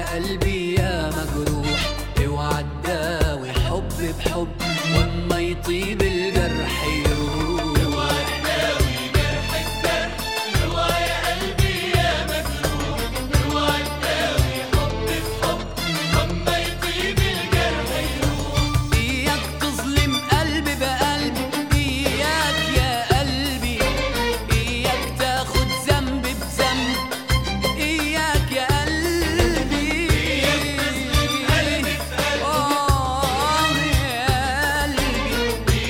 يا قلبي يا مجروح اوعى تداوي حب بحب واما يطيب الجرح يروح إياك تظلم قلبي بقلبي إياك يا قلبي إياك تاخد ذنب بذنب إياك يا قلبي آه يا قلبي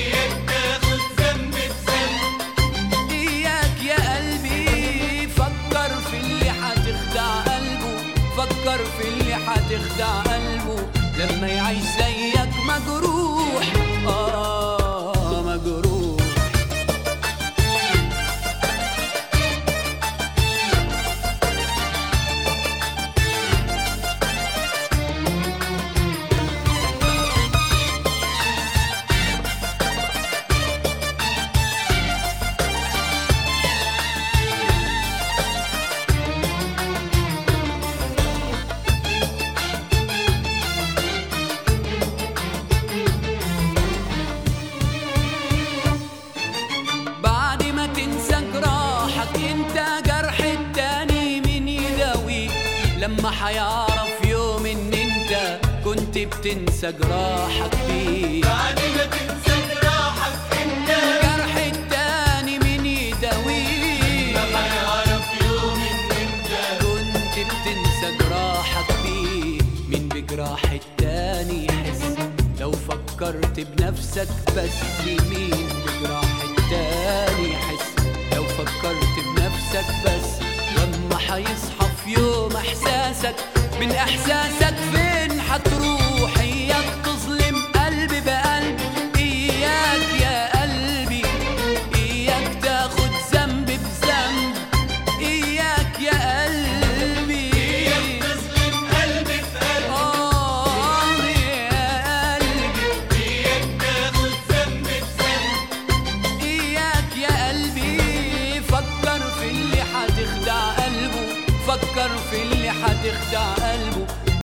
إياك يا قلبي فكر في اللي حتخدع قلبه فكر في اللي حتخدع قلبه لما يعيش زيك مجروح آه مجروح بعد ما تنسى جراحك انت جرح التاني من يداوي لما حيعرف يوم ان انت كنت بتنسى جراحك فيه بعد ما تنسى جراحك انت جرح التاني من يداوي هيعرف يوم ان انت كنت بتنسى جراحك فيه مين بجراح التاني يحس لو فكرت بنفسك بس مين بجراح التاني يحس لو فكرت بنفسك بس لما حيصحى في يوم احساسك من احساسك فين حتروح اياك تظلم قلبي بقلب اياك يا قلبي اياك تاخد ذنب بذنب اياك يا قلبي تظلم قلبي في قلبي آه يا قلبي اياك تاخد ذنب بذنب إياك يا قلبي فكر في اللي حتخدع قلبه فكر في اللي حتخدع